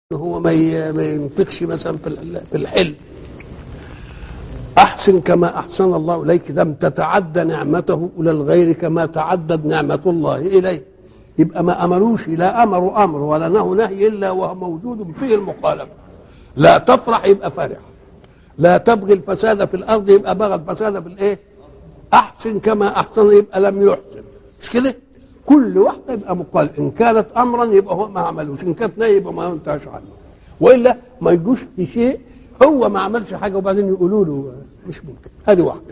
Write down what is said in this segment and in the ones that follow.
هو ما ي- ما ينفقش مثلا في ال- في الحلم احسن كما احسن الله اليك لم تتعدى نعمته الى الغير كما تعدت نعمه الله اليه يبقى ما امروش لا امر امر ولا نهوا نهي الا وهو موجود فيه المخالفه لا تفرح يبقى فرح لا تبغي الفساد في الارض يبقى بغى الفساد في الايه احسن كما احسن يبقى لم يحسن مش كده كل واحده يبقى مقال ان كانت امرا يبقى هو ما عملوش ان كانت نهي يبقى ما انتهاش عنه والا ما يجوش في شيء هو ما عملش حاجه وبعدين يقولوا له مش ممكن هذه واحده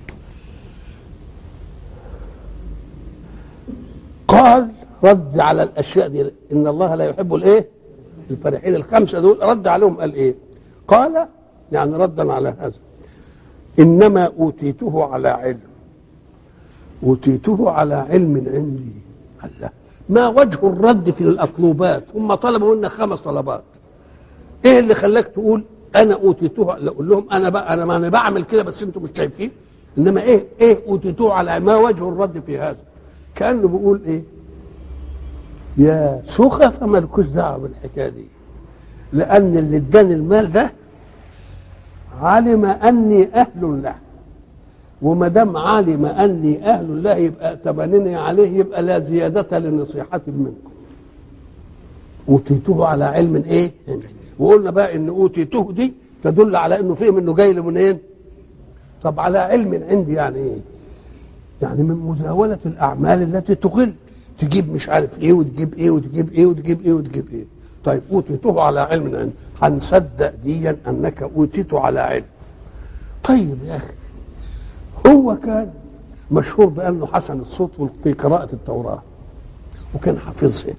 قال رد على الاشياء دي ان الله لا يحب الايه الفرحين الخمسه دول رد عليهم قال ايه قال يعني ردا على هذا انما اوتيته على علم اوتيته على علم عندي الله ما وجه الرد في الاطلوبات هم طلبوا منا خمس طلبات ايه اللي خلاك تقول انا اوتيته لا اقول لهم انا بقى انا ما انا بعمل كده بس انتم مش شايفين انما ايه ايه اوتيته على ما وجه الرد في هذا كانه بيقول ايه يا سخف مالكوش دعوه بالحكايه دي لان اللي اداني المال ده علم اني اهل له وما دام علم اني اهل له يبقى ائتمنني عليه يبقى لا زياده لنصيحه منكم اوتيته على علم ايه عندي وقلنا بقى ان اوتيته دي تدل على انه فهم انه جاي له منين طب على علم عندي يعني ايه يعني من مزاوله الاعمال التي تقل تجيب مش عارف ايه وتجيب ايه وتجيب ايه وتجيب ايه وتجيب ايه طيب اوتيته على علم عندي هنصدق ديا انك اوتيته على علم طيب يا اخي هو كان مشهور بانه حسن الصوت في قراءه التوراه وكان حافظها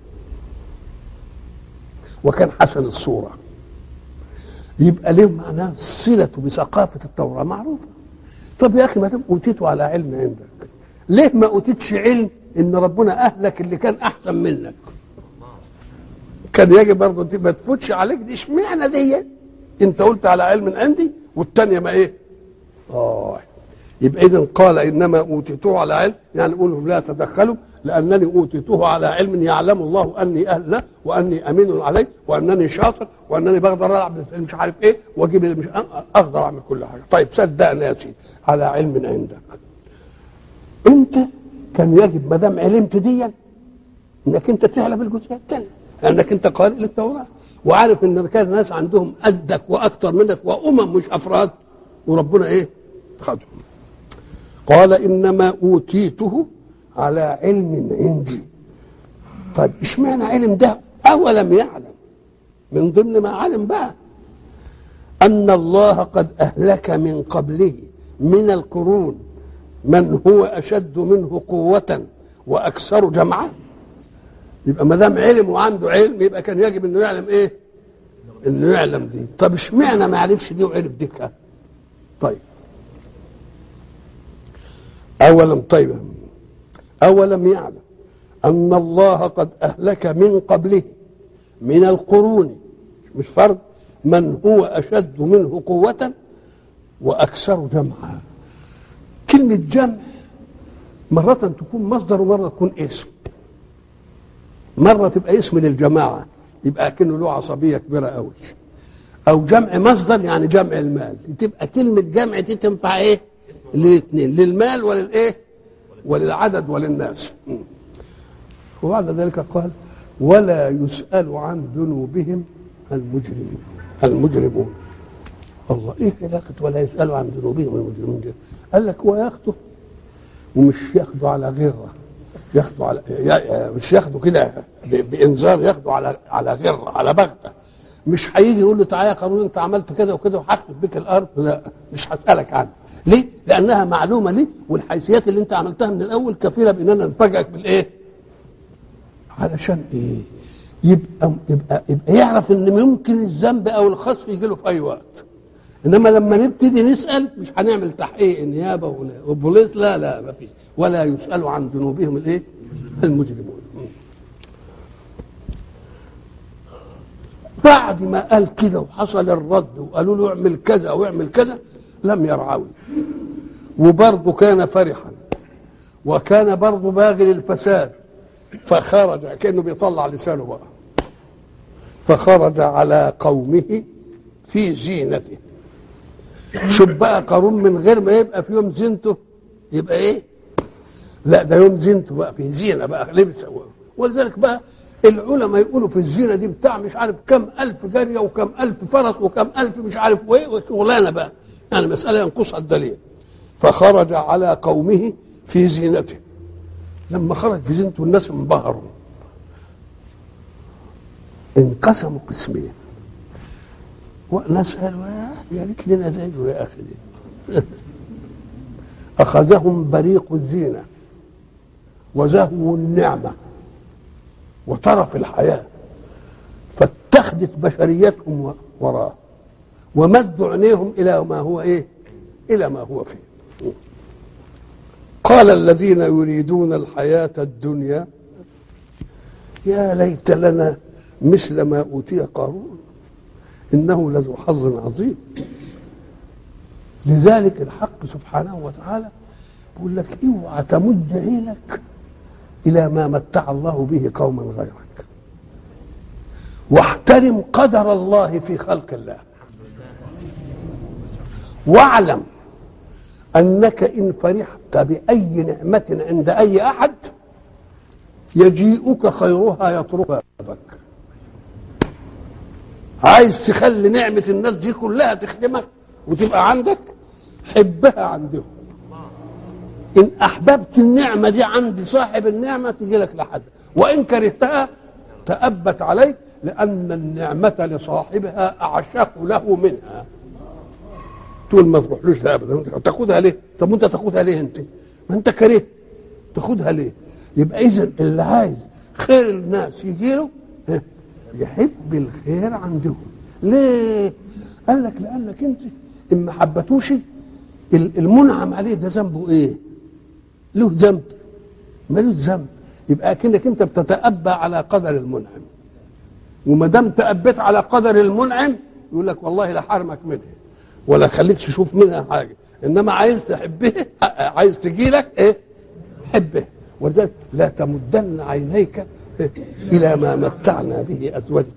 وكان حسن الصوره يبقى ليه معناه صلته بثقافه التوراه معروفه طب يا اخي ما دام اوتيته على علم عندك ليه ما اوتيتش علم ان ربنا اهلك اللي كان احسن منك كان يجب برضه ما تفوتش عليك دي اشمعنى دي انت قلت على علم عندي والتانيه ما ايه اه يبقى اذا قال انما اوتيته على علم يعني قول لهم لا تدخلوا لانني اوتيته على علم يعلم الله اني اهل له واني امين عليه وانني شاطر وانني بقدر العب مش عارف ايه واجيب مش اقدر اعمل كل حاجه طيب صدقني يا سيدي على علم عندك انت كان يجب ما دام علمت ديا انك انت تعلم الجزئيه الثانيه لانك انت قارئ للتوراه وعارف ان كان الناس عندهم قدك واكثر منك وامم مش افراد وربنا ايه خدهم قال انما اوتيته على علم عندي طيب اشمعنى علم ده اولم يعلم من ضمن ما علم بقى ان الله قد اهلك من قبله من القرون من هو اشد منه قوه واكثر جمعا يبقى ما دام علم وعنده علم يبقى كان يجب انه يعلم ايه انه يعلم دي طب اشمعنى ما عرفش دي وعرف دي كده طيب أولم طيب أولم يعلم أن الله قد أهلك من قبله من القرون مش فرد من هو أشد منه قوة وأكثر جمعا كلمة جمع مرة تكون مصدر ومرة تكون اسم مرة تبقى اسم للجماعة يبقى كأنه له عصبية كبيرة قوي أو جمع مصدر يعني جمع المال تبقى كلمة جمع دي تنفع إيه؟ للاثنين للمال وللايه وللعدد وللناس وبعد ذلك قال ولا يسأل عن ذنوبهم المجرمين المجرمون الله ايه علاقة ولا يسأل عن ذنوبهم المجرمين دي قال لك هو ياخده ومش ياخده على غره ياخده على مش ياخده كده بانذار ياخده على على غره على بغته مش هيجي يقول له تعالى يا قارون انت عملت كده وكده وهخسف بك الارض لا مش هسالك عنه ليه؟ لانها معلومه لي والحيثيات اللي انت عملتها من الاول كفيله باننا نفاجئك بالايه؟ علشان ايه؟ يبقى يبقى يبقى يعرف ان ممكن الذنب او الخسف يجي له في اي وقت. انما لما نبتدي نسال مش هنعمل تحقيق نيابه ولا وبوليس لا لا ما فيش ولا يسالوا عن ذنوبهم الايه؟ المجرمون. بعد ما قال كده وحصل الرد وقالوا له اعمل كذا واعمل كذا لم يرعوي وبرضه كان فرحا وكان برضه باغي للفساد فخرج كانه بيطلع لسانه بقى فخرج على قومه في زينته شوف بقى قارون من غير ما يبقى في يوم زينته يبقى ايه لا ده يوم زينته بقى في زينه بقى لبس ولذلك بقى العلماء يقولوا في الزينه دي بتاع مش عارف كم الف جاريه وكم الف فرس وكم الف مش عارف وايه وشغلانه بقى يعني مساله ينقصها الدليل فخرج على قومه في زينته لما خرج في زينته الناس انبهروا انقسموا قسمين وناس قالوا يا ريت لنا زيه يا اخي دي اخذهم بريق الزينه وزهو النعمه وترف الحياه فاتخذت بشريتهم وراه ومدوا عينيهم الى ما هو ايه الى ما هو فيه قال الذين يريدون الحياه الدنيا يا ليت لنا مثل ما اوتي قارون انه لذو حظ عظيم لذلك الحق سبحانه وتعالى بيقول لك اوعى تمد عينك الى ما متع الله به قوما غيرك واحترم قدر الله في خلق الله واعلم انك ان فرحت باي نعمه عند اي احد يجيئك خيرها يطرق بابك عايز تخلي نعمة الناس دي كلها تخدمك وتبقى عندك حبها عندهم إن أحببت النعمة دي عند صاحب النعمة تجي لك لحد وإن كرهتها تأبت عليك لأن النعمة لصاحبها أعشق له منها تقول ما تروحلوش ده أبدا تاخدها ليه؟ طب وأنت تاخدها ليه أنت؟ ما أنت كريه تاخدها ليه؟ يبقى إذا اللي عايز خير الناس يجي له يحب الخير عندهم ليه قال لك لانك انت ان ما حبتوش المنعم عليه ده ذنبه ايه له ذنب ملوش ذنب يبقى اكنك انت بتتأبى على قدر المنعم وما دام تأبيت على قدر المنعم يقول لك والله لا حرمك منها ولا خليك تشوف منها حاجه انما عايز تحبه عايز تجي لك ايه حبه ولذلك لا تمدن عينيك إلى ما متعنا به أزواج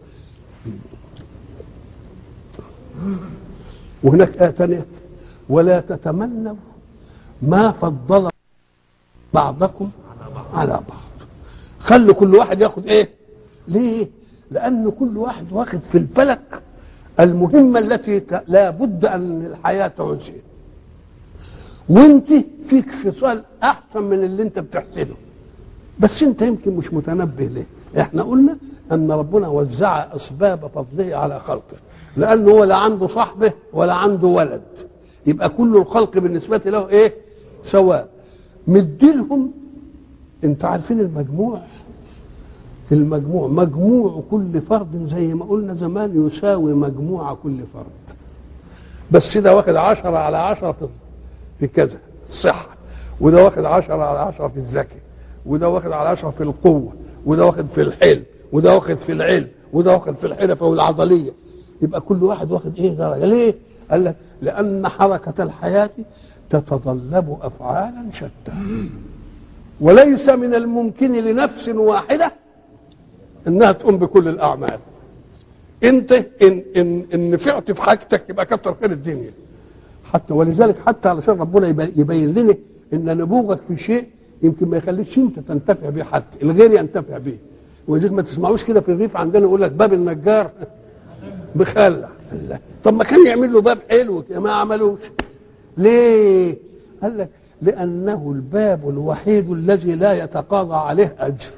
وهناك آية ثانية ولا تتمنوا ما فضل بعضكم على بعض خلوا كل واحد ياخد ايه ليه لأن كل واحد واخد في الفلك المهمة التي لا بد أن الحياة تعوزها وانت فيك خصال أحسن من اللي انت بتحسده بس انت يمكن مش متنبه ليه احنا قلنا ان ربنا وزع اسباب فضله على خلقه لانه هو لا عنده صحبه ولا عنده ولد يبقى كل الخلق بالنسبه له ايه سواء مديلهم انت عارفين المجموع المجموع مجموع كل فرد زي ما قلنا زمان يساوي مجموع كل فرد بس ده واخد عشرة على عشرة في, في كذا الصحة وده واخد عشرة على عشرة في الذكي وده واخد على عشرة في القوة وده واخد في الحلم وده واخد في العلم وده واخد في الحرفة والعضلية يبقى كل واحد واخد ايه درجة ليه؟ قال لك لأن حركة الحياة تتطلب أفعالا شتى وليس من الممكن لنفس واحدة انها تقوم بكل الاعمال انت ان ان ان نفعت في حاجتك يبقى كتر خير الدنيا حتى ولذلك حتى علشان ربنا يبين لنا ان نبوغك في شيء يمكن ما يخليكش انت تنتفع به حتى الغير ينتفع به ولذلك ما تسمعوش كده في الريف عندنا يقول لك باب النجار بخلع الله طب ما كان يعمل له باب حلو كده ما عملوش ليه قال لك لانه الباب الوحيد الذي لا يتقاضى عليه اجر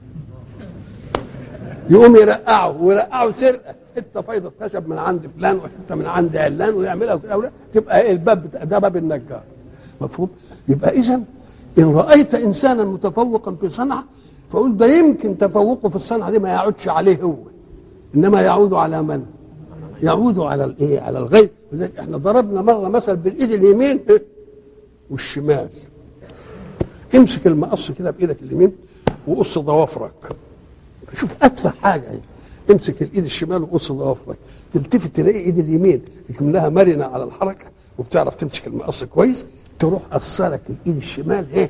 يقوم يرقعه ويرقعه سرقه حته فايضه خشب من عند فلان وحته من عند علان ويعملها كده تبقى ايه الباب ده باب النجار مفهوم يبقى اذا ان رايت انسانا متفوقا في صنعه فقول ده يمكن تفوقه في الصنعه دي ما يعودش عليه هو انما يعود على من؟ يعود على الايه؟ على الغير لذلك احنا ضربنا مره مثل بالايد اليمين والشمال امسك المقص كده بايدك اليمين وقص ضوافرك شوف اتفه حاجه يعني. امسك الايد الشمال وقص ضوافرك تلتفت تلاقي ايد اليمين لها مرنه على الحركه وبتعرف تمسك المقص كويس تروح قصلك الايد الشمال ايه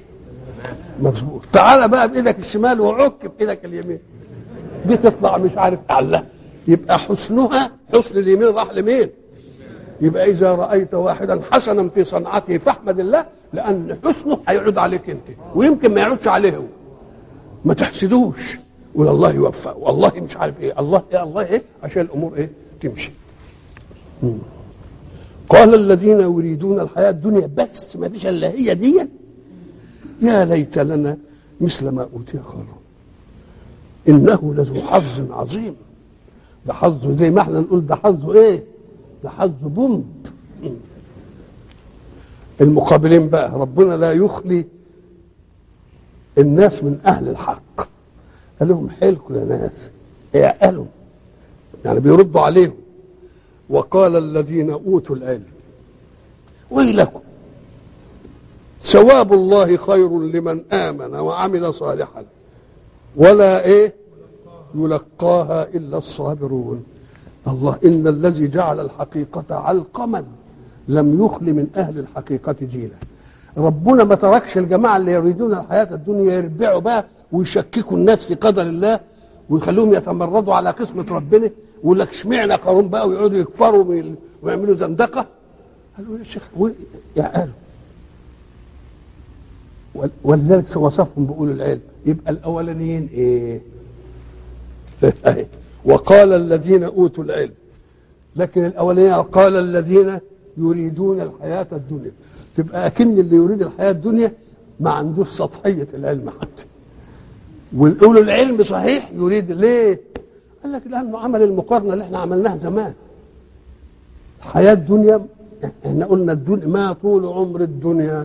مظبوط تعالى بقى بايدك الشمال وعك بايدك اليمين دي تطلع مش عارف الله يبقى حسنها حسن اليمين راح لمين يبقى اذا رايت واحدا حسنا في صنعته فاحمد الله لان حسنه هيعود عليك انت ويمكن ما يعودش عليه هو ما تحسدوش قول الله يوفق والله مش عارف ايه الله ايه الله ايه عشان الامور ايه تمشي مم. قال الذين يريدون الحياه الدنيا بس ما فيش الا هي دي يا ليت لنا مثل ما اوتي قارون انه لذو حظ عظيم ده حظه زي ما احنا نقول ده حظه ايه ده حظه بومب المقابلين بقى ربنا لا يخلي الناس من اهل الحق قال لهم حيلكم يا ناس اعقلوا يعني بيردوا عليهم وقال الذين اوتوا العلم ويلكم ثواب الله خير لمن امن وعمل صالحا ولا ايه يلقاها الا الصابرون الله ان الذي جعل الحقيقه علقما لم يخل من اهل الحقيقه جيلا ربنا ما تركش الجماعه اللي يريدون الحياه الدنيا يربعوا بقى ويشككوا الناس في قدر الله ويخلوهم يتمردوا على قسمه ربنا ويقول لك اشمعنى قارون بقى ويقعدوا يكفروا ويعملوا زندقه قالوا يا شيخ يا قالوا ولذلك وصفهم بأولو العلم يبقى الأولانيين إيه وقال الذين أوتوا العلم لكن الأولانيين قال الذين يريدون الحياة الدنيا تبقى أكن اللي يريد الحياة الدنيا ما عندوش سطحية العلم حتى والأولو العلم صحيح يريد ليه قال لك لأنه عمل المقارنة اللي احنا عملناها زمان الحياة الدنيا احنا قلنا الدنيا ما طول عمر الدنيا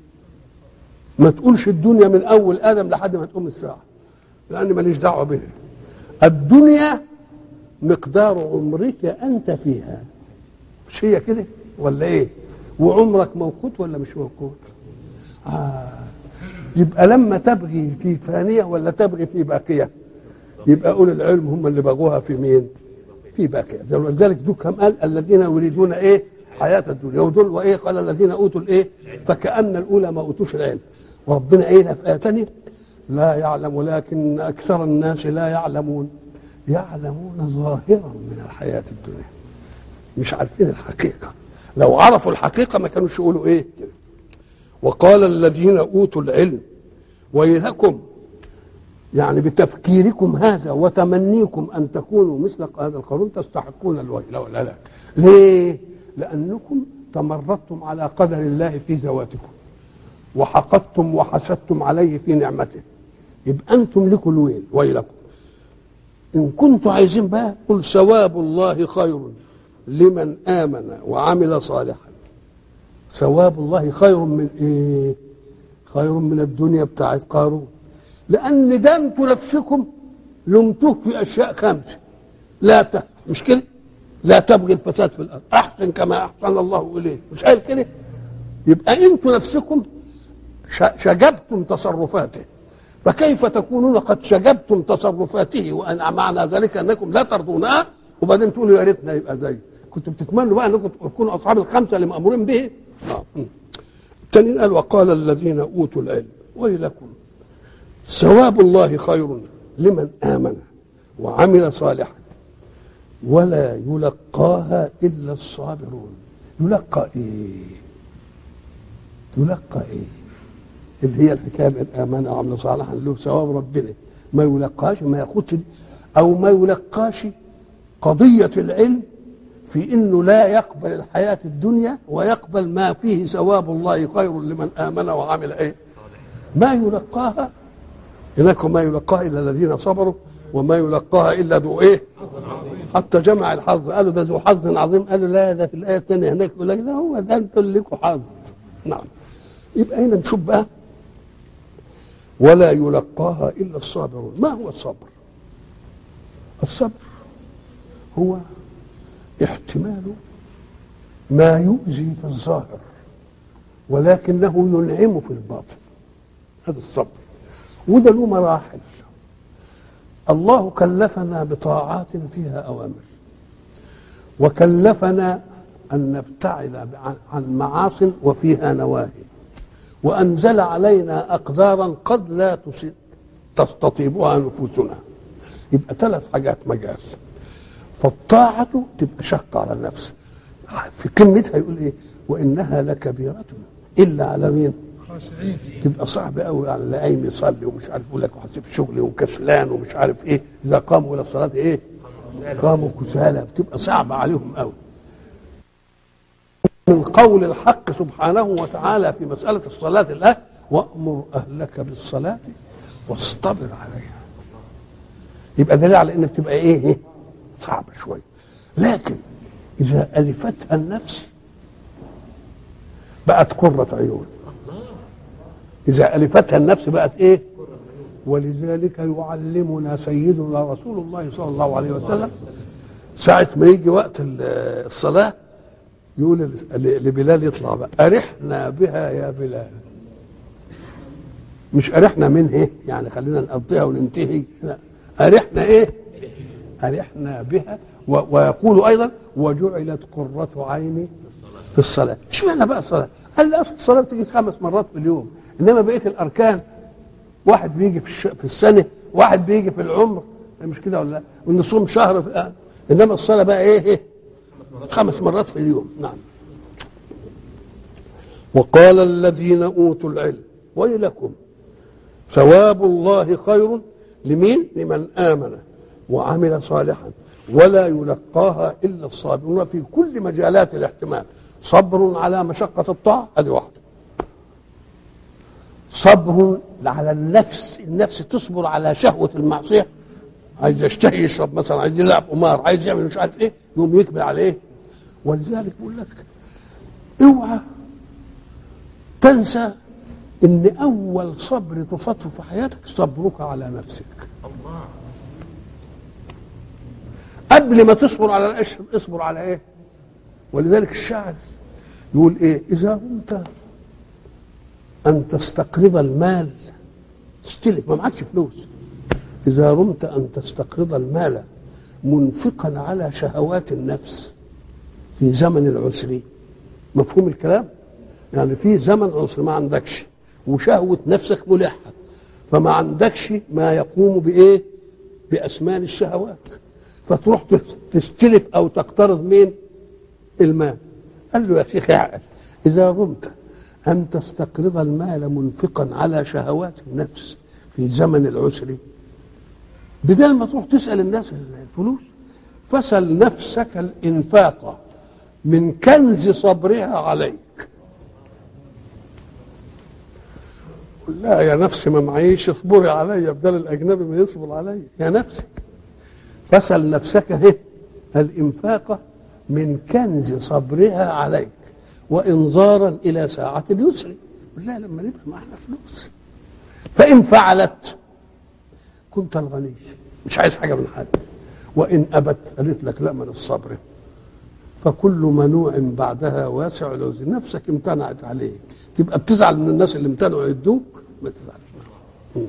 ما تقولش الدنيا من اول ادم لحد ما تقوم الساعه لان ماليش دعوه بها الدنيا مقدار عمرك انت فيها مش هي كده ولا ايه وعمرك موقوت ولا مش موقوت آه. يبقى لما تبغي في فانيه ولا تبغي في باقيه يبقى اولي العلم هم اللي بغوها في مين في باقيه ولذلك دول كم قال الذين يريدون ايه حياه الدنيا ودول وايه قال الذين اوتوا الايه فكان الاولى ما اوتوش العلم وربنا ايه في ايه تانية لا يعلم ولكن اكثر الناس لا يعلمون يعلمون ظاهرا من الحياه الدنيا مش عارفين الحقيقه لو عرفوا الحقيقه ما كانوش يقولوا ايه كده وقال الذين اوتوا العلم ويلكم يعني بتفكيركم هذا وتمنيكم ان تكونوا مثل هذا القارون تستحقون الويل والهلاك ليه لانكم تمردتم على قدر الله في ذواتكم وحقدتم وحسدتم عليه في نعمته يبقى انتم لكم الويل ويلكم ان كنتم عايزين بقى قل ثواب الله خير لمن امن وعمل صالحا ثواب الله خير من ايه خير من الدنيا بتاعت قارون لان ده انتم نفسكم لمتوه في اشياء خمسه لا ت... مش كده لا تبغي الفساد في الارض احسن كما احسن الله اليك مش قال كده يبقى انتم نفسكم شجبتم تصرفاته فكيف تكونون قد شجبتم تصرفاته وان معنى ذلك انكم لا ترضونها وبعدين تقولوا يا ريتنا يبقى زي كنتم بتتمنوا بقى انكم تكونوا اصحاب الخمسه اللي مامورين به التانيين قال وقال الذين اوتوا العلم ويلكم ثواب الله خير لمن امن وعمل صالحا ولا يلقاها الا الصابرون يلقى ايه يلقى ايه اللي هي الحكايه من امن وعمل صالحا له ثواب ربنا ما يلقاش ما ياخدش او ما يلقاش قضيه العلم في انه لا يقبل الحياه الدنيا ويقبل ما فيه ثواب الله خير لمن امن وعمل ايه ما يلقاها هناك ما يلقاها الا الذين صبروا وما يلقاها الا ذو ايه حتى جمع الحظ قالوا ده ذو حظ عظيم قالوا لا ده في الايه الثانيه هناك يقول لك ده هو ده انتم لكم حظ نعم يبقى هنا نشوف بقى ولا يلقاها الا الصابرون ما هو الصبر الصبر هو احتمال ما يؤذي في الظاهر ولكنه ينعم في الباطن هذا الصبر وده له مراحل الله كلفنا بطاعات فيها اوامر وكلفنا ان نبتعد عن معاص وفيها نواهي وانزل علينا اقدارا قد لا تستطيبها نفوسنا يبقى ثلاث حاجات مجال فالطاعة تبقى شقة على النفس في كلمتها يقول ايه وانها لكبيرة الا على مين؟ خاشعين تبقى صعب قوي على اللي قايم يصلي ومش عارف يقول لك وهسيب شغلي وكسلان ومش عارف ايه اذا قاموا الى الصلاه ايه؟ قاموا كسالى بتبقى صعبه عليهم قوي من قول الحق سبحانه وتعالى في مساله الصلاه الله وامر اهلك بالصلاه واصطبر عليها يبقى دليل على ان بتبقى ايه؟ إيه؟ صعبه شويه لكن اذا الفتها النفس بقت قره عيون إذا ألفتها النفس بقت إيه؟ ولذلك يعلمنا سيدنا رسول الله صلى الله عليه وسلم ساعة ما يجي وقت ال- الصلاة يقول ل- لبلال يطلع بقى أرحنا بها يا بلال مش أرحنا من إيه؟ يعني خلينا نقضيها وننتهي لا أرحنا إيه؟ أرحنا بها و- ويقول أيضا وجعلت قرة عيني في الصلاة اشمعنى بقى الصلاة؟ قال لي أصل الصلاة بتيجي خمس مرات في اليوم إنما بقية الأركان واحد بيجي في, الش... في السنة واحد بيجي في العمر مش كده ولا لا؟ ونصوم شهر في... آه. إنما الصلاة بقى إيه إيه؟ خمس مرات في اليوم نعم وقال الذين أوتوا العلم ويلكم ثواب الله خير لمين؟ لمن آمن وعمل صالحا ولا يلقاها إلا الصابرون في كل مجالات الاحتمال صبر على مشقة الطاعة هذه واحدة صبر على النفس النفس تصبر على شهوة المعصية عايز يشتهي يشرب مثلا عايز يلعب قمار عايز يعمل مش عارف ايه يقوم يكبر عليه ولذلك بقول لك اوعى تنسى ان اول صبر تصادفه في حياتك صبرك على نفسك الله قبل ما تصبر على الاشهر اصبر على ايه ولذلك الشاعر يقول ايه اذا قمت ان تستقرض المال تستلف ما معكش فلوس اذا رمت ان تستقرض المال منفقا على شهوات النفس في زمن العسر مفهوم الكلام يعني في زمن عسر ما عندكش وشهوة نفسك ملحة فما عندكش ما يقوم بإيه بأسمان الشهوات فتروح تستلف أو تقترض مين المال قال له يا شيخ اعقل إذا رمت أن تستقرض المال منفقا على شهوات النفس في زمن العسر بدل ما تروح تسأل الناس الفلوس فسل نفسك الإنفاق من كنز صبرها عليك قل لا يا نفسي ما معيش اصبري عليا بدل الأجنبي ما يصبر عليا يا نفسي فسل نفسك هي الإنفاق من كنز صبرها عليك وإنظارا إلى ساعة اليسر قل لا لما نبقى معنا فلوس فإن فعلت كنت الغني مش عايز حاجة من حد وإن أبت قالت لك لا من الصبر فكل منوع بعدها واسع العذر نفسك امتنعت عليك تبقى بتزعل من الناس اللي امتنعوا يدوك ما تزعلش منهم.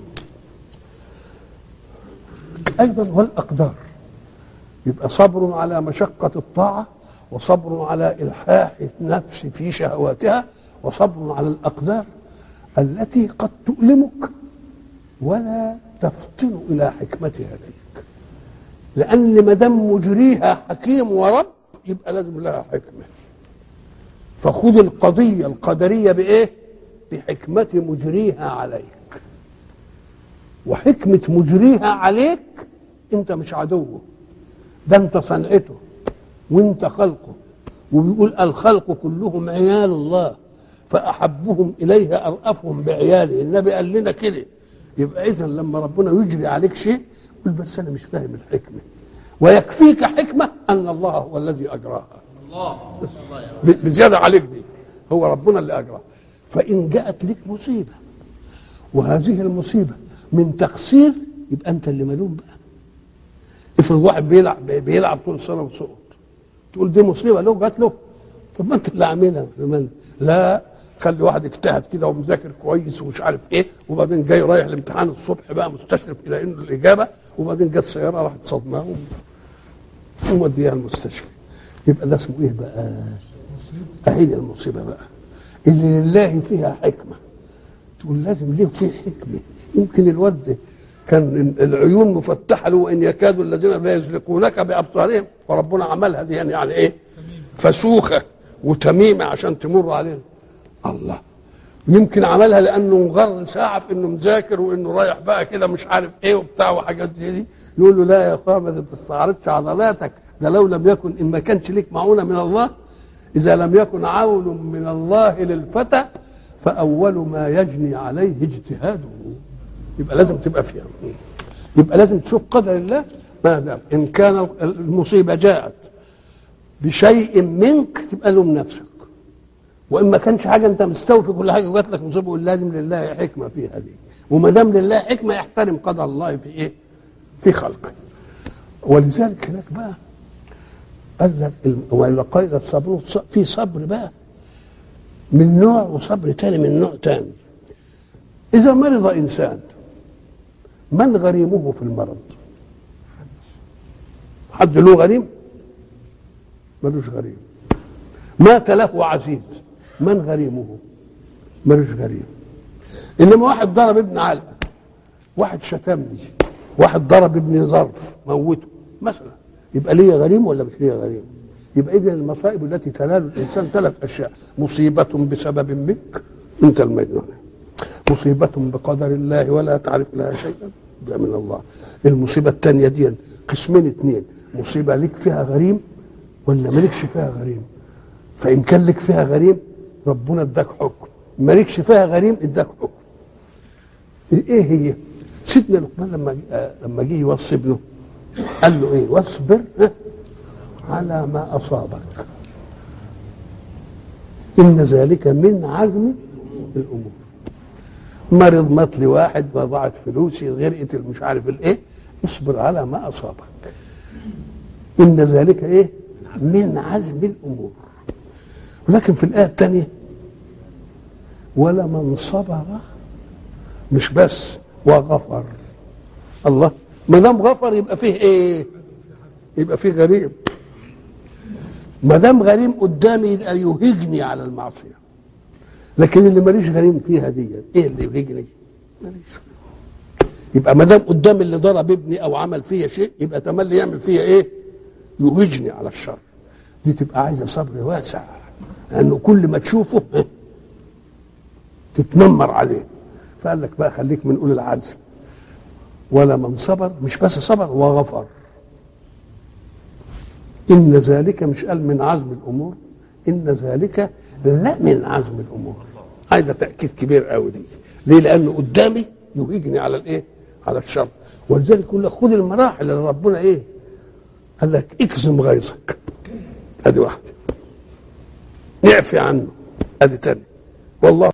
أيضا والأقدار يبقى صبر على مشقة الطاعة وصبر على إلحاح النفس في شهواتها وصبر على الأقدار التي قد تؤلمك ولا تفطن إلى حكمتها فيك لأن ما دام مجريها حكيم ورب يبقى لازم لها حكمة فخذ القضية القدرية بإيه؟ بحكمة مجريها عليك وحكمة مجريها عليك أنت مش عدوه ده أنت صنعته وأنت خلقه وبيقول الخلق كلهم عيال الله فأحبهم إليه أرأفهم بعياله النبي قال لنا كده يبقى إذا لما ربنا يجري عليك شيء قل بس أنا مش فاهم الحكمة ويكفيك حكمة أن الله هو الذي أجراها الله بس ب- بزيادة عليك دي هو ربنا اللي أجراها فإن جاءت لك مصيبة وهذه المصيبة من تقصير يبقى أنت اللي ملوم بقى افرض واحد بيلعب بيلعب طول السنة وسقط تقول دي مصيبة له جات له طب ما أنت اللي عاملها من لا خلي واحد اجتهد كده ومذاكر كويس ومش عارف ايه وبعدين جاي رايح الامتحان الصبح بقى مستشرف الى انه الاجابه وبعدين جت سياره راحت صدماه وموديها المستشفى يبقى ده اسمه ايه بقى؟ اهي دي المصيبه بقى اللي لله فيها حكمه تقول لازم ليه فيه حكمه يمكن الواد ده كان العيون مفتحه له وان يكاد الذين لا يزلقونك بابصارهم فربنا عملها دي يعني, يعني ايه فسوخه وتميمه عشان تمر علينا الله يمكن عملها لانه مغر ساعه في انه مذاكر وانه رايح بقى كده مش عارف ايه وبتاع وحاجات زي دي يقول له لا يا اخويا ما تستعرضش عضلاتك ده لو لم يكن ان ما كانش ليك معونه من الله اذا لم يكن عون من الله للفتى فاول ما يجني عليه اجتهاده يبقى لازم تبقى فيها يبقى لازم تشوف قدر الله ماذا ان كان المصيبه جاءت بشيء منك تبقى لوم نفسك وان ما كانش حاجه انت مستوفي كل حاجه وجات لك مصيبه قول لازم لله حكمه فيها دي وما دام لله حكمه يحترم قدر الله في ايه؟ في خلقه ولذلك هناك بقى قال لك وإذا قيل الصبر في صبر بقى من نوع وصبر تاني من نوع تاني إذا مرض إنسان من غريمه في المرض حد له غريم ملوش غريم مات له عزيز من غريمه ملوش غريم انما واحد ضرب ابن علقه واحد شتمني واحد ضرب ابن ظرف موته مثلا يبقى ليه غريم ولا مش ليه غريم يبقى اذا المصائب التي تنال الانسان ثلاث اشياء مصيبه بسبب منك انت المجنون مصيبة بقدر الله ولا تعرف لها شيئا ده من الله المصيبة الثانية دي قسمين اثنين مصيبة لك فيها غريم ولا مالكش فيها غريم فإن كان لك فيها غريم ربنا اداك حكم مالكش فيها غريم اداك حكم ايه هي سيدنا لقمان لما لما جه يوصي ابنه قال له ايه واصبر على ما اصابك ان ذلك من عزم الامور مرض مات لي واحد وضاعت فلوسي غرقت مش عارف الايه اصبر على ما اصابك ان ذلك ايه من عزم الامور ولكن في الايه الثانيه ولمن صبر مش بس وغفر الله ما دام غفر يبقى فيه ايه يبقى فيه غريم ما دام غريم قدامي يبقى يهجني على المعصيه لكن اللي ماليش غريم فيها دي ايه اللي يهجني ماليش يبقى ما دام قدام اللي ضرب ابني او عمل فيا شيء يبقى تملي يعمل فيا ايه يهجني على الشر دي تبقى عايزه صبر واسع لانه كل ما تشوفه تتنمر عليه فقال لك بقى خليك من اولي العزم ولا من صبر مش بس صبر وغفر ان ذلك مش قال من عزم الامور ان ذلك لا من عزم الامور عايزه تاكيد كبير قوي دي ليه لانه قدامي يهيجني على الايه على الشر ولذلك يقول لك خد المراحل اللي ربنا ايه قال لك اكظم غيظك ادي واحده اعفي عنه ادي تاني والله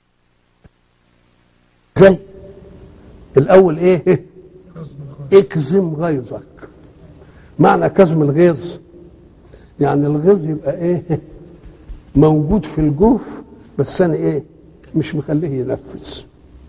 زي الاول ايه اكظم غيظك معنى كظم الغيظ يعني الغيظ يبقى ايه موجود في الجوف بس انا ايه مش مخليه ينفذ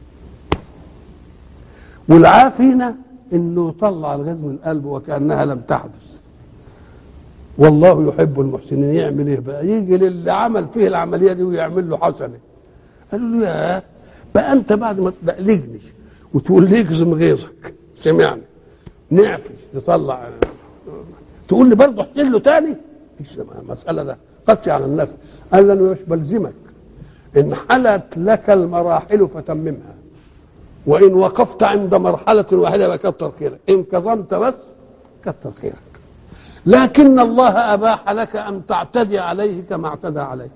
والعافينا انه يطلع الغيظ من قلبه وكانها لم تحدث والله يحب المحسنين يعمل ايه بقى يجي للي عمل فيه العمليه دي ويعمل له حسنه قالوا له يا بقى انت بعد ما تدقلجني وتقول لي اكظم غيظك سمعني نعفي نطلع تقول لي برضه احسن له تاني المساله ده قسي على النفس قال له مش بلزمك ان حلت لك المراحل فتممها وان وقفت عند مرحله واحده يبقى كتر خيرك ان كظمت بس كتر خيرك لكن الله اباح لك ان تعتدي عليه كما اعتدى عليه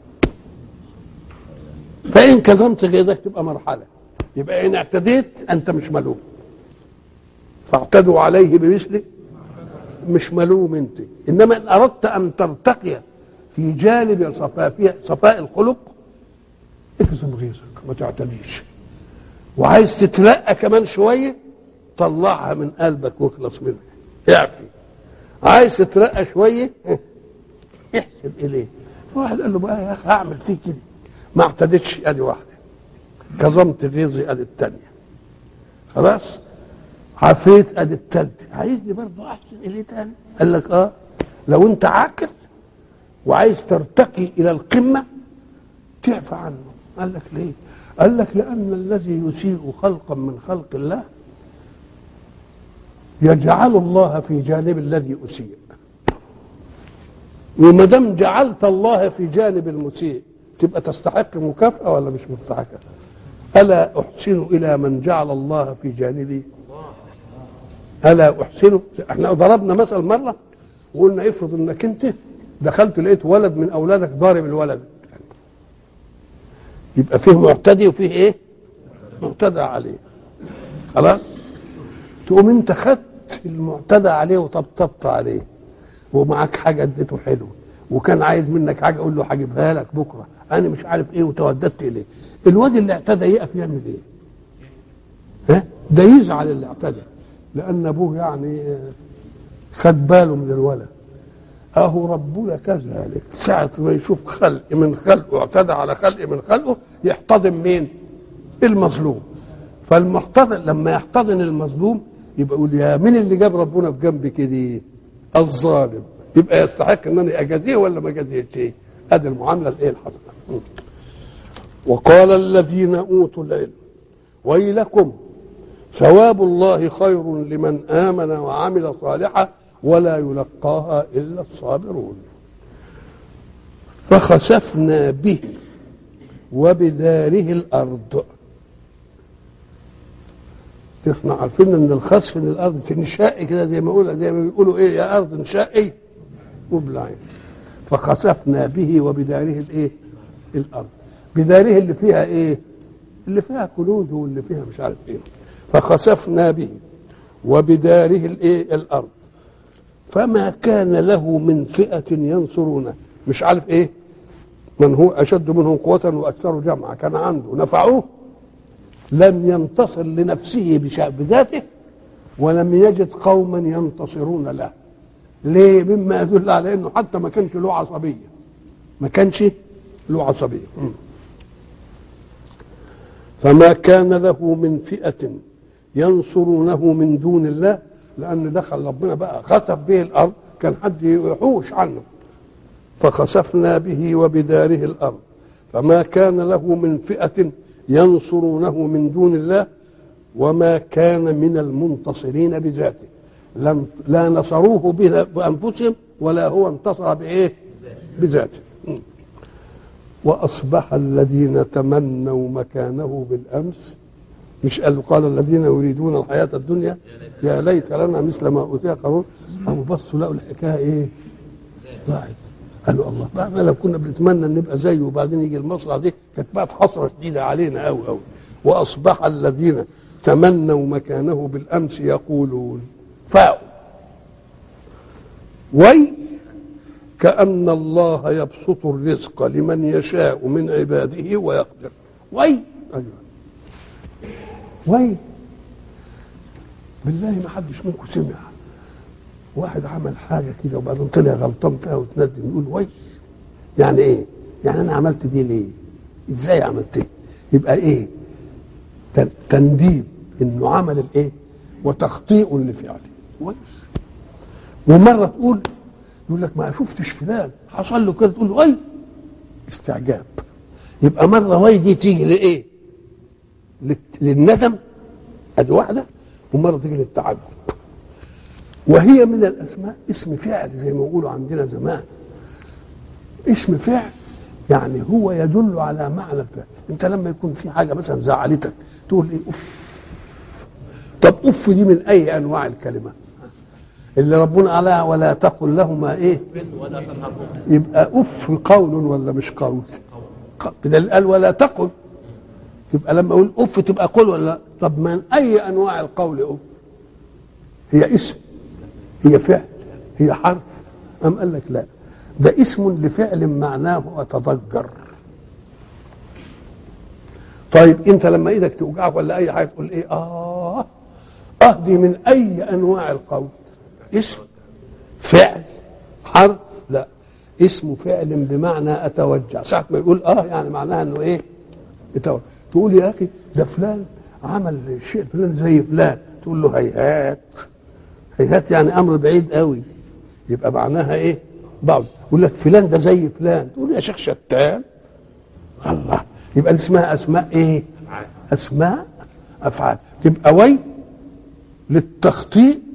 فان كظمت غيظك تبقى مرحله يبقى ان اعتديت انت مش ملوم فاعتدوا عليه بمثله مش ملوم انت انما ان اردت ان ترتقي في جانب صفاء صفاء الخلق اكظم غيظك ما تعتديش وعايز تترقى كمان شويه طلعها من قلبك واخلص منها اعفي عايز تترقى شويه احسب اليه فواحد قال له بقى يا اخي هعمل فيك كده ما اعتدتش ادي واحده كظمت غيظي ادي الثانيه خلاص عفيت ادي الثالثه عايزني برضه احسن اليه تاني قال لك اه لو انت عاقل وعايز ترتقي الى القمه تعفى عنه قال لك ليه قال لك لان الذي يسيء خلقا من خلق الله يجعل الله في جانب الذي اسيء وما دام جعلت الله في جانب المسيء تبقى تستحق مكافاه ولا مش مستحقه الا احسن الى من جعل الله في جانبي الا احسن احنا ضربنا مثل مره وقلنا افرض انك انت دخلت لقيت ولد من اولادك ضارب الولد يبقى فيه معتدي وفيه ايه معتدى عليه خلاص تقوم انت خدت المعتدى عليه وطبطبت عليه ومعاك حاجه اديته حلو وكان عايز منك حاجه اقول له هجيبها لك بكره انا مش عارف ايه وتوددت اليه الواد اللي اعتدى يقف يعمل ايه ها ده يزعل اللي اعتدى لان ابوه يعني خد باله من الولد اهو ربنا كذلك ساعة ما يشوف خلق من خلقه اعتدى على خلق من خلقه يحتضن مين؟ المظلوم فالمحتضن لما يحتضن المظلوم يبقى يقول يا مين اللي جاب ربنا في جنبي كده؟ الظالم يبقى يستحق ان انا اجازيه ولا ما اجازيهش؟ ادي المعامله الايه الحسنه وقال الذين اوتوا العلم ويلكم ثواب الله خير لمن امن وعمل صالحا ولا يلقاها الا الصابرون فخسفنا به وبداره الارض احنا عارفين ان الخسف ان الارض تنشقي كده زي ما يقولوا زي ما بيقولوا ايه يا ارض انشقي وبلعين فخسفنا به وبداره الايه الارض بداره اللي فيها ايه اللي فيها كنوز واللي فيها مش عارف ايه فخسفنا به وبداره الايه الارض فما كان له من فئة ينصرونه مش عارف ايه من هو اشد منهم قوة واكثر جمعا كان عنده نفعوه لم ينتصر لنفسه بذاته ولم يجد قوما ينتصرون له ليه مما يدل على انه حتى ما كانش له عصبيه ما كانش له عصبيه فما كان له من فئه ينصرونه من دون الله لان دخل ربنا بقى خسف به الارض كان حد يحوش عنه فخسفنا به وبداره الارض فما كان له من فئه ينصرونه من دون الله وما كان من المنتصرين بذاته لم لا نصروه بانفسهم ولا هو انتصر بايه بذاته واصبح الذين تمنوا مكانه بالامس مش قال قال الذين يريدون الحياه الدنيا يا ليت لنا مثل ما اوتي قارون قاموا بصوا لقوا الحكايه ايه ضاعت قالوا الله بقى احنا لو كنا بنتمنى ان نبقى زيه وبعدين يجي المصرع دي كانت بقت حسره شديده علينا قوي قوي واصبح الذين تمنوا مكانه بالامس يقولون فاو وي كأن الله يبسط الرزق لمن يشاء من عباده ويقدر وي أيوة. وي بالله ما حدش منكم سمع واحد عمل حاجة كده وبعدين طلع غلطان فيها وتندم يقول وي يعني ايه؟ يعني انا عملت دي ليه؟ ازاي عملت ايه؟ يبقى ايه؟ تنديم انه عمل الايه؟ وتخطيء لفعله كويس ومره تقول يقول لك ما شفتش فلان حصل له كده تقول له اي استعجاب يبقى مره واي دي تيجي لايه؟ للندم ادي واحده ومره تيجي للتعجب وهي من الاسماء اسم فعل زي ما بيقولوا عندنا زمان اسم فعل يعني هو يدل على معنى الفعل انت لما يكون في حاجه مثلا زعلتك تقول ايه اوف طب اوف دي من اي انواع الكلمه اللي ربنا عليها ولا تقل لهما ايه يبقى اف قول ولا مش قول بدل قال ولا تقل تبقى لما اقول اف تبقى قول ولا طب من اي انواع القول اف هي اسم هي فعل هي حرف ام قال لك لا ده اسم لفعل معناه اتضجر طيب انت لما ايدك توجعك ولا اي حاجه تقول ايه اه اه دي من اي انواع القول اسم فعل حرف لا اسم فعل بمعنى اتوجع ساعه ما يقول اه يعني معناها انه ايه يتوجع تقول يا اخي ده فلان عمل شيء فلان زي فلان تقول له هيهات هيهات يعني امر بعيد قوي يبقى معناها ايه بعض يقول لك فلان ده زي فلان تقول يا شيخ شتان الله يبقى اسمها اسماء ايه اسماء افعال تبقى وي للتخطيء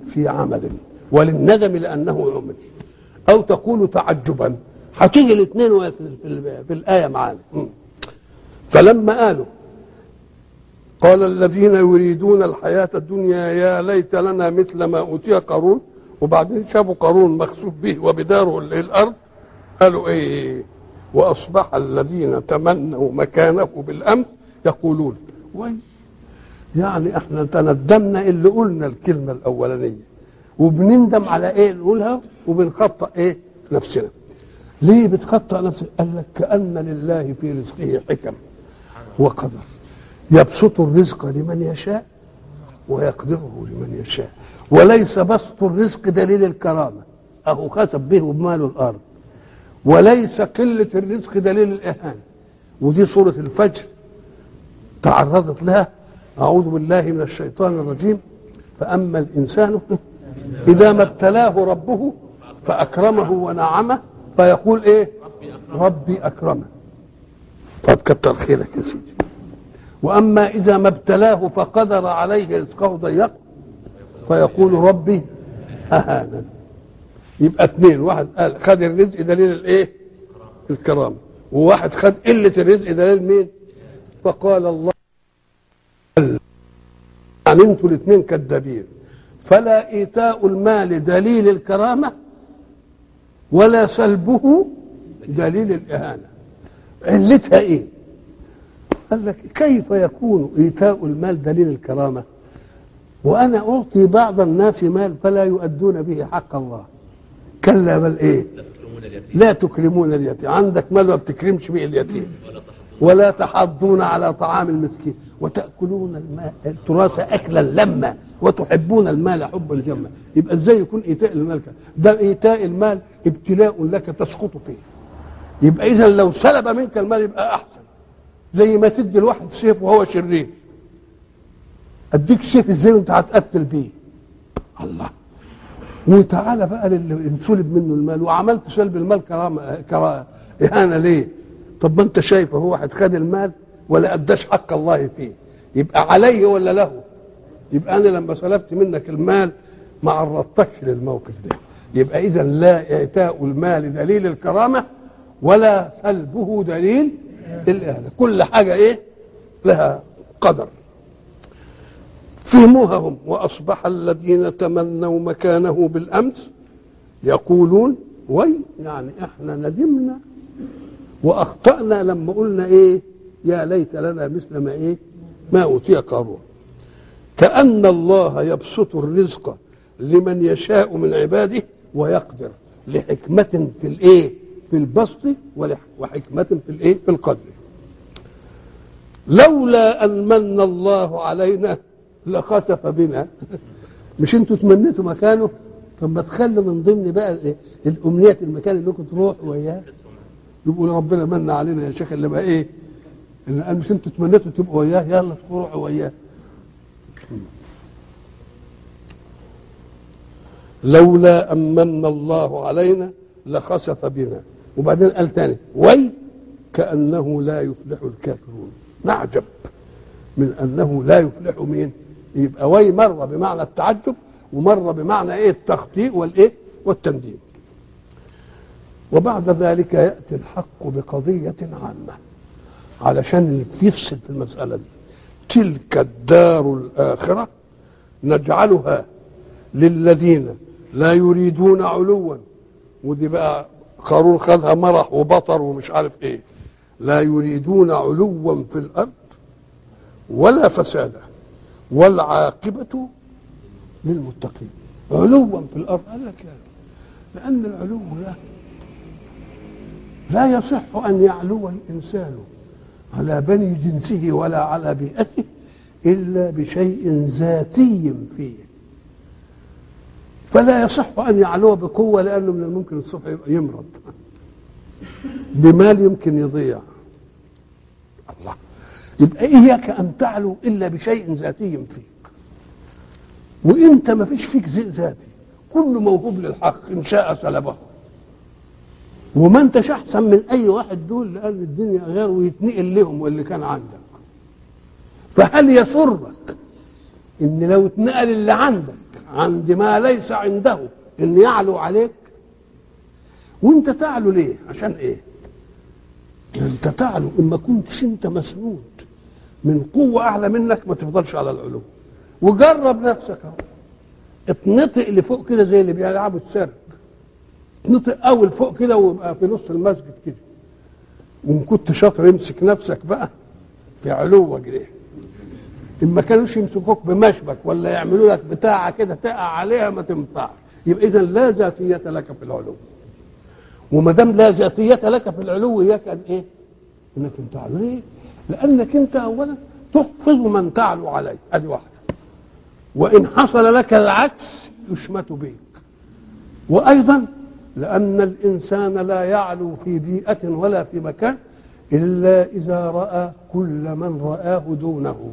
في عمل وللندم لانه عمل او تقول تعجبا هتيجي الاثنين في, في, في الايه معانا م. فلما قالوا قال الذين يريدون الحياة الدنيا يا ليت لنا مثل ما أوتي قارون وبعدين شافوا قارون مخسوف به وبداره الأرض قالوا إيه وأصبح الذين تمنوا مكانه بالأمس يقولون وي يعني احنا تندمنا اللي قلنا الكلمة الأولانية وبنندم على ايه نقولها وبنخطأ ايه نفسنا ليه بتخطأ نفسك قال لك كأن لله في رزقه حكم وقدر يبسط الرزق لمن يشاء ويقدره لمن يشاء وليس بسط الرزق دليل الكرامة أهو خسب به وبماله الأرض وليس قلة الرزق دليل الإهانة ودي سورة الفجر تعرضت لها أعوذ بالله من الشيطان الرجيم فأما الإنسان إذا ما ابتلاه ربه فأكرمه ونعمه فيقول إيه ربي أكرمه طب كتر خيرك يا سيدي واما اذا ما ابتلاه فقدر عليه رزقه ضيقه فيقول ربي اهانا يبقى اثنين واحد قال خد الرزق دليل الايه الكرامه وواحد خد قله الرزق دليل مين فقال الله يعني انتوا الاثنين كذابين فلا ايتاء المال دليل الكرامه ولا سلبه دليل الاهانه علتها ايه قال لك كيف يكون ايتاء المال دليل الكرامه وانا اعطي بعض الناس مال فلا يؤدون به حق الله كلا بل ايه لا تكرمون اليتيم عندك مال ما بتكرمش به اليتيم ولا تحضون على طعام المسكين وتاكلون الماء التراث اكلا لما وتحبون المال حبا جما يبقى ازاي يكون ايتاء المال كده؟ ده ايتاء المال ابتلاء لك تسقط فيه يبقى اذا لو سلب منك المال يبقى احسن زي ما تدي الواحد سيف وهو شرير اديك سيف ازاي وانت هتقتل بيه الله وتعالى بقى للي انسلب منه المال وعملت سلب المال كرامه كرامه اهانه ليه؟ طب ما انت شايف هو واحد خد المال ولا اداش حق الله فيه يبقى عليه ولا له؟ يبقى انا لما سلبت منك المال ما عرضتكش للموقف ده يبقى اذا لا اعتاء المال دليل الكرامه ولا سلبه دليل الاهانه كل حاجه ايه لها قدر فهموها هم واصبح الذين تمنوا مكانه بالامس يقولون وي يعني احنا ندمنا واخطانا لما قلنا ايه يا ليت لنا مثل ما ايه ما اوتي قارون كان الله يبسط الرزق لمن يشاء من عباده ويقدر لحكمه في الايه في البسط وحكمه في الايه في القدر لولا ان من الله علينا لخسف بنا مش انتوا تمنيتوا مكانه طب ما تخلوا من ضمن بقى الامنيات المكان اللي كنت تروح وياه يبقوا ربنا من علينا يا شيخ اللي بقى ايه اللي قال مش انتوا تمنيتوا تبقوا وياه يلا تروحوا وياه لولا ان من الله علينا لخسف بنا وبعدين قال تاني وي كانه لا يفلح الكافرون نعجب من انه لا يفلح مين يبقى وي مره بمعنى التعجب ومره بمعنى ايه التخطيء والايه والتنديم وبعد ذلك ياتي الحق بقضيه عامه علشان يفصل في المساله دي تلك الدار الاخره نجعلها للذين لا يريدون علوا ودي بقى قارون خدها مرح وبطر ومش عارف ايه لا يريدون علوا في الارض ولا فسادا والعاقبة للمتقين علوا في الأرض قال لك يعني لأن العلو ده لا يصح أن يعلو الإنسان على بني جنسه ولا على بيئته إلا بشيء ذاتي فيه فلا يصح أن يعلو بقوة لأنه من الممكن الصبح يبقى يمرض بمال يمكن يضيع الله يبقى إياك أن تعلو إلا بشيء ذاتي فيك وإنت ما فيش فيك زي ذاتي كل موهوب للحق إن شاء سلبه وما انتش أحسن من أي واحد دول لأن الدنيا غير ويتنقل لهم واللي كان عندك فهل يسرك إن لو اتنقل اللي عندك عند ما ليس عنده ان يعلو عليك وانت تعلو ليه عشان ايه انت تعلو ان ما كنتش انت مسنود من قوه اعلى منك ما تفضلش على العلو وجرب نفسك اهو اتنطق لفوق كده زي اللي بيلعبوا السيرك اتنطق اول فوق كده ويبقى في نص المسجد كده وان كنت شاطر امسك نفسك بقى في علوك ده ان ما كانوش يمسكوك بمشبك ولا يعملوا لك بتاعه كده تقع عليها ما تنفعش يبقى اذا لا ذاتيه لك في العلو وما دام لا ذاتيه لك في العلو اياك ان ايه؟ انك انت تعلو ليه؟ لانك انت اولا تحفظ من تعلو عليه ادي واحده وان حصل لك العكس يشمت بك وايضا لان الانسان لا يعلو في بيئه ولا في مكان الا اذا راى كل من راه دونه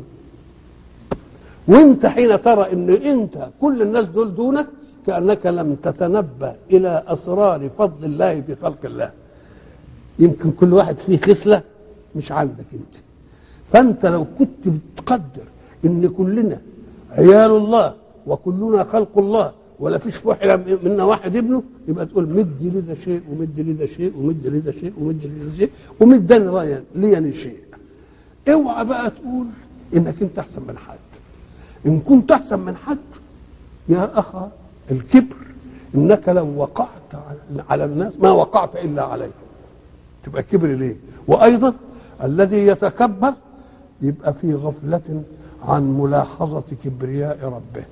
وانت حين ترى ان انت كل الناس دول دونك كانك لم تتنبه الى اسرار فضل الله في خلق الله يمكن كل واحد فيه خصله مش عندك انت فانت لو كنت بتقدر ان كلنا عيال الله وكلنا خلق الله ولا فيش واحد منا واحد ابنه يبقى تقول مد لي ذا شيء ومد لي ذا شيء ومد لي ذا شيء ومد لي ذا شيء ومد لي لي شيء اوعى بقى تقول انك انت احسن من حد ان كنت احسن من حد يا اخا الكبر انك لو وقعت على الناس ما وقعت الا عليه تبقى كبر ليه وايضا الذي يتكبر يبقى في غفله عن ملاحظه كبرياء ربه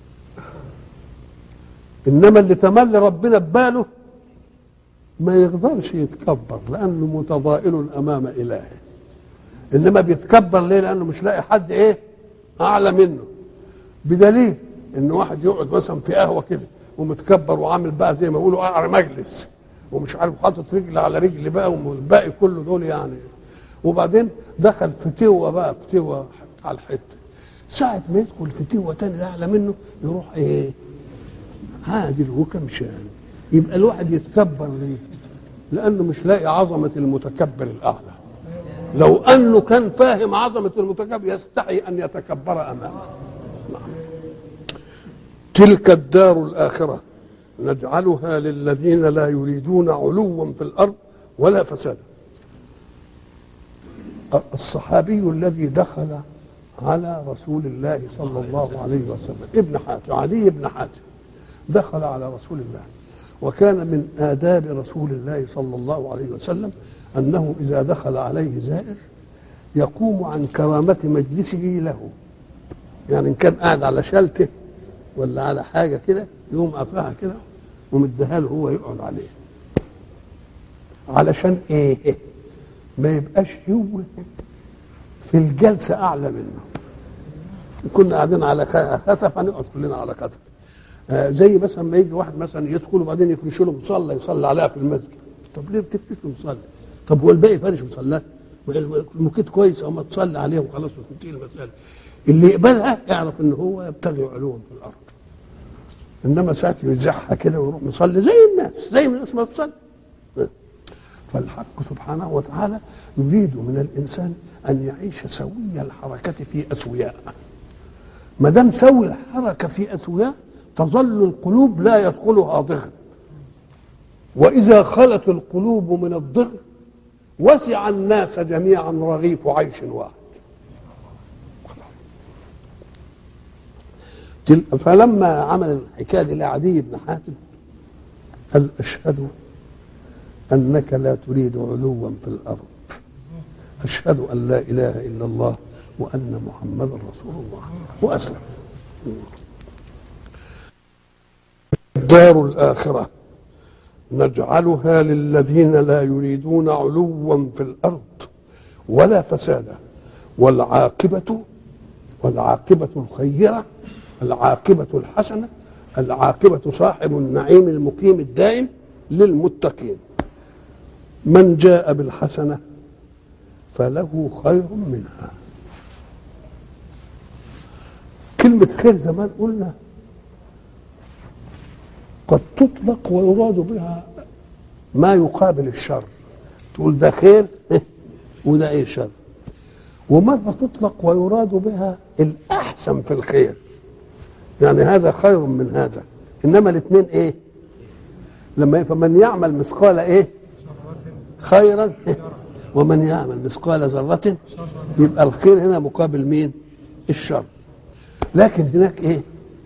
انما اللي تملي ربنا بباله ما يقدرش يتكبر لانه متضائل امام الهه انما بيتكبر ليه لانه مش لاقي حد ايه اعلى منه بدليل ان واحد يقعد مثلا في قهوه كده ومتكبر وعامل بقى زي ما يقولوا قعر مجلس ومش عارف حاطط رجل على رجل بقى والباقي كله دول يعني وبعدين دخل في توه بقى في توه على الحته ساعة ما يدخل في توه تاني ده اعلى منه يروح ايه عادل وكمشان يبقى الواحد يتكبر ليه؟ لانه مش لاقي عظمه المتكبر الاعلى لو انه كان فاهم عظمه المتكبر يستحي ان يتكبر امامه تلك الدار الآخرة نجعلها للذين لا يريدون علوا في الأرض ولا فسادا الصحابي الذي دخل على رسول الله صلى الله عليه وسلم ابن حاتم عدي بن حاتم دخل على رسول الله وكان من آداب رسول الله صلى الله عليه وسلم أنه إذا دخل عليه زائر يقوم عن كرامة مجلسه له يعني إن كان قاعد على شلته ولا على حاجة كده يقوم قطعها كده ومديها له هو يقعد عليه علشان ايه ما يبقاش هو في الجلسة أعلى منه كنا قاعدين على خسف هنقعد كلنا على خسف آه زي مثلا ما يجي واحد مثلا يدخل وبعدين يفرشوا له مصلى يصلي عليها في المسجد طب ليه بتفرش له مصلى؟ طب هو الباقي فارش مصلاه المكيت كويس اما تصلي عليه وخلاص وتنتهي المساله اللي يقبلها يعرف ان هو يبتغي علوا في الارض انما ساعه يزحها كده ويروح مصلي زي الناس زي الناس ما تصلي فالحق سبحانه وتعالى يريد من الانسان ان يعيش سوي الحركه في اسوياء ما دام سوي الحركه في اسوياء تظل القلوب لا يدخلها ضغط واذا خلت القلوب من الضغط وسع الناس جميعا رغيف عيش واحد فلما عمل الحكايه دي لعدي بن حاتم قال اشهد انك لا تريد علوا في الارض اشهد ان لا اله الا الله وان محمدا رسول الله واسلم الدار الاخره نجعلها للذين لا يريدون علوا في الارض ولا فسادا والعاقبه والعاقبه الخيره العاقبة الحسنة العاقبة صاحب النعيم المقيم الدائم للمتقين من جاء بالحسنة فله خير منها كلمة خير زمان قلنا قد تطلق ويراد بها ما يقابل الشر تقول ده خير وده ايه شر ومرة تطلق ويراد بها الأحسن في الخير يعني هذا خير من هذا انما الاثنين ايه لما فمن يعمل مثقال ايه خيرا ومن يعمل مثقال ذرة يبقى الخير هنا مقابل مين الشر لكن هناك ايه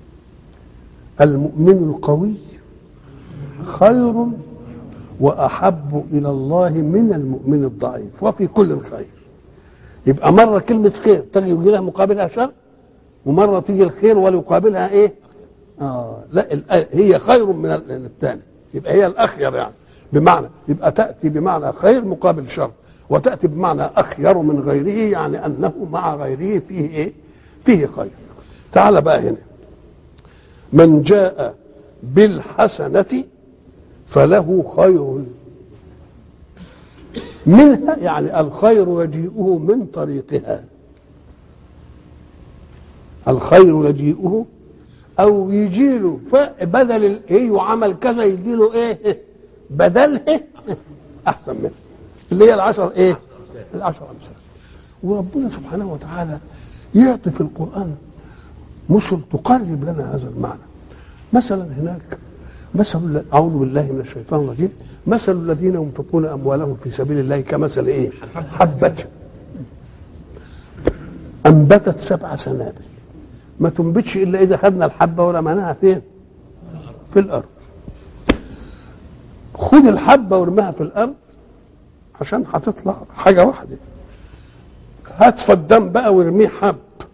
المؤمن القوي خير واحب الى الله من المؤمن الضعيف وفي كل الخير يبقى مره كلمه خير تجي يجي لها مقابلها شر ومره تيجي الخير ويقابلها ايه اه لا ال- هي خير من ال- الثاني يبقى هي الاخير يعني بمعنى يبقى تاتي بمعنى خير مقابل شر وتاتي بمعنى اخير من غيره يعني انه مع غيره فيه ايه فيه خير تعال بقى هنا من جاء بالحسنه فله خير منها يعني الخير يجيئه من طريقها الخير يجيئه او يجي له بدل ال- ايه وعمل كذا يجي له ايه بدلها احسن منه اللي هي العشر ايه العشر امثال وربنا سبحانه وتعالى يعطي في القران مثل تقرب لنا هذا المعنى مثلا هناك مثل ال- اعوذ بالله من الشيطان الرجيم مثل الذين ينفقون اموالهم في سبيل الله كمثل ايه حبه انبتت سبع سنابل ما تنبتش الا اذا خدنا الحبه ورميناها فين في الارض خد الحبه وارميها في الارض عشان هتطلع حاجه واحده هات فدان بقى وارميه حب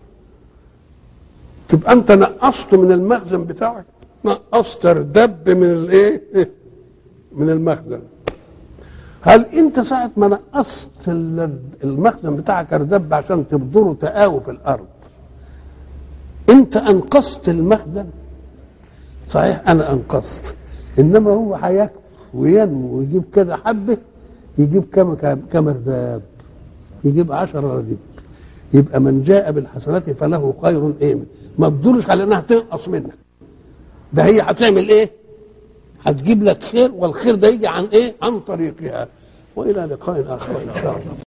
تبقى انت نقصته من المخزن بتاعك نقصت اردب من الايه من المخزن هل انت ساعه ما نقصت ال- المخزن بتاعك اردب عشان تبذره تقاوي في الارض انت انقذت المخزن صحيح انا انقذت انما هو هيكبر وينمو ويجيب كذا حبه يجيب كم كم كم ارداب يجيب عشرة رديب يبقى من جاء بالحسنات فله خير ايه ما تدورش على انها تنقص منك ده هي هتعمل ايه هتجيب لك خير والخير ده يجي عن ايه عن طريقها والى لقاء اخر ان شاء الله